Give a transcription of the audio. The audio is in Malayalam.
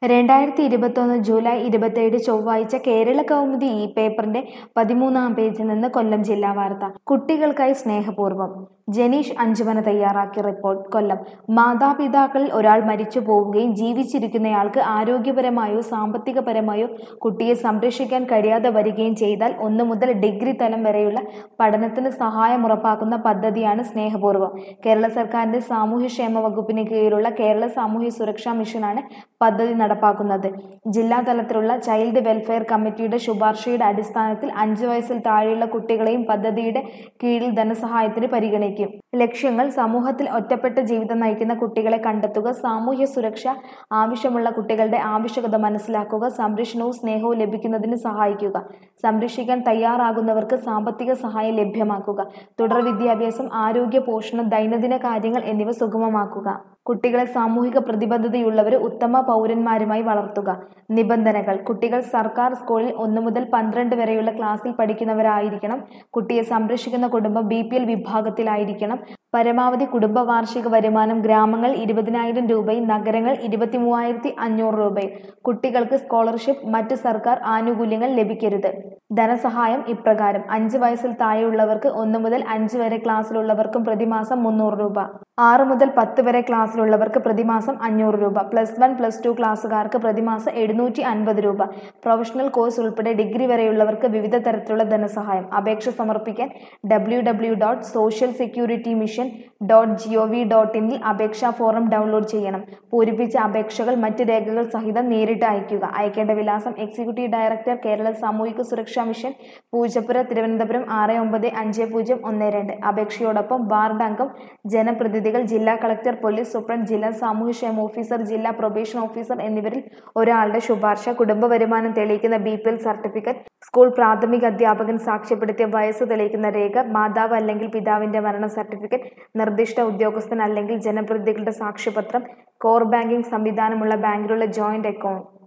രണ്ടായിരത്തി ഇരുപത്തൊന്ന് ജൂലൈ ഇരുപത്തേഴ് ചൊവ്വാഴ്ച കേരള കൗമുദി ഈ പേപ്പറിന്റെ പതിമൂന്നാം പേജിൽ നിന്ന് കൊല്ലം ജില്ലാ വാർത്ത കുട്ടികൾക്കായി സ്നേഹപൂർവ്വം ജനീഷ് അഞ്ചുമന തയ്യാറാക്കിയ റിപ്പോർട്ട് കൊല്ലം മാതാപിതാക്കളിൽ ഒരാൾ മരിച്ചു പോവുകയും ജീവിച്ചിരിക്കുന്നയാൾക്ക് ആരോഗ്യപരമായോ സാമ്പത്തികപരമായോ കുട്ടിയെ സംരക്ഷിക്കാൻ കഴിയാതെ വരികയും ചെയ്താൽ ഒന്നു മുതൽ ഡിഗ്രി തലം വരെയുള്ള പഠനത്തിന് സഹായം ഉറപ്പാക്കുന്ന പദ്ധതിയാണ് സ്നേഹപൂർവ്വം കേരള സർക്കാരിന്റെ സാമൂഹ്യക്ഷേമ വകുപ്പിന് കീഴിലുള്ള കേരള സാമൂഹ്യ സുരക്ഷാ മിഷനാണ് പദ്ധതി നടപ്പാക്കുന്നത് ജില്ലാ തലത്തിലുള്ള ചൈൽഡ് വെൽഫെയർ കമ്മിറ്റിയുടെ ശുപാർശയുടെ അടിസ്ഥാനത്തിൽ അഞ്ച് വയസ്സിൽ താഴെയുള്ള കുട്ടികളെയും പദ്ധതിയുടെ കീഴിൽ ധനസഹായത്തിന് പരിഗണിക്കും ലക്ഷ്യങ്ങൾ സമൂഹത്തിൽ ഒറ്റപ്പെട്ട ജീവിതം നയിക്കുന്ന കുട്ടികളെ കണ്ടെത്തുക സാമൂഹ്യ സുരക്ഷ ആവശ്യമുള്ള കുട്ടികളുടെ ആവശ്യകത മനസ്സിലാക്കുക സംരക്ഷണവും സ്നേഹവും ലഭിക്കുന്നതിന് സഹായിക്കുക സംരക്ഷിക്കാൻ തയ്യാറാകുന്നവർക്ക് സാമ്പത്തിക സഹായം ലഭ്യമാക്കുക തുടർ വിദ്യാഭ്യാസം ആരോഗ്യ പോഷണം ദൈനംദിന കാര്യങ്ങൾ എന്നിവ സുഗമമാക്കുക കുട്ടികളെ സാമൂഹിക പ്രതിബദ്ധതയുള്ളവരെ ഉത്തമ പൗരന്മാരുമായി വളർത്തുക നിബന്ധനകൾ കുട്ടികൾ സർക്കാർ സ്കൂളിൽ ഒന്നു മുതൽ പന്ത്രണ്ട് വരെയുള്ള ക്ലാസ്സിൽ പഠിക്കുന്നവരായിരിക്കണം കുട്ടിയെ സംരക്ഷിക്കുന്ന കുടുംബം ബി പി എൽ വിഭാഗത്തിലായിരിക്കണം പരമാവധി കുടുംബ വാർഷിക വരുമാനം ഗ്രാമങ്ങൾ ഇരുപതിനായിരം രൂപയും നഗരങ്ങൾ ഇരുപത്തി മൂവായിരത്തി അഞ്ഞൂറ് രൂപയും കുട്ടികൾക്ക് സ്കോളർഷിപ്പ് മറ്റ് സർക്കാർ ആനുകൂല്യങ്ങൾ ലഭിക്കരുത് ധനസഹായം ഇപ്രകാരം അഞ്ച് വയസ്സിൽ താഴെയുള്ളവർക്ക് ഒന്ന് മുതൽ അഞ്ച് വരെ ക്ലാസ്സിലുള്ളവർക്കും പ്രതിമാസം മുന്നൂറ് രൂപ ആറ് മുതൽ പത്ത് വരെ ക്ലാസ്സിലുള്ളവർക്ക് പ്രതിമാസം അഞ്ഞൂറ് രൂപ പ്ലസ് വൺ പ്ലസ് ടു ക്ലാസ്സുകാർക്ക് പ്രതിമാസം എഴുന്നൂറ്റി അൻപത് രൂപ പ്രൊഫഷണൽ കോഴ്സ് ഉൾപ്പെടെ ഡിഗ്രി വരെയുള്ളവർക്ക് വിവിധ തരത്തിലുള്ള ധനസഹായം അപേക്ഷ സമർപ്പിക്കാൻ W W dot social security mission dot G O V dot ഇനിൽ അപേക്ഷാ ഫോറം ഡൗൺലോഡ് ചെയ്യണം പൂരിപ്പിച്ച അപേക്ഷകൾ മറ്റ് രേഖകൾ സഹിതം നേരിട്ട് അയയ്ക്കുക അയക്കേണ്ട വിലാസം എക്സിക്യൂട്ടീവ് ഡയറക്ടർ കേരള സാമൂഹിക സുരക്ഷാ മിഷൻ പൂജപ്പുര തിരുവനന്തപുരം ആറ് ഒമ്പത് അഞ്ച് പൂജ്യം ഒന്ന് രണ്ട് അപേക്ഷയോടൊപ്പം വാർഡ് അംഗം ജനപ്രതിനിധികൾ ജില്ലാ കളക്ടർ പോലീസ് സൂപ്രണ്ട് ജില്ലാ സാമൂഹ്യക്ഷേമ ഓഫീസർ ജില്ലാ പ്രൊബേഷൻ ഓഫീസർ എന്നിവരിൽ ഒരാളുടെ ശുപാർശ കുടുംബ വരുമാനം തെളിയിക്കുന്ന B P L certificate school പ്രാഥമിക അധ്യാപകൻ സാക്ഷ്യപ്പെടുത്തിയ വയസ്സ് തെളിയിക്കുന്ന രേഖ മാതാവ് അല്ലെങ്കിൽ പിതാവിന്റെ മരണ സർട്ടിഫിക്കറ്റ് നിർദ്ദിഷ്ട ഉദ്യോഗസ്ഥൻ അല്ലെങ്കിൽ ജനപ്രതിനിധികളുടെ സാക്ഷ്യപത്രം കോർ ബാങ്കിംഗ് സംവിധാനമുള്ള ബാങ്കിലുള്ള ജോയിന്റ് അക്കൗണ്ട്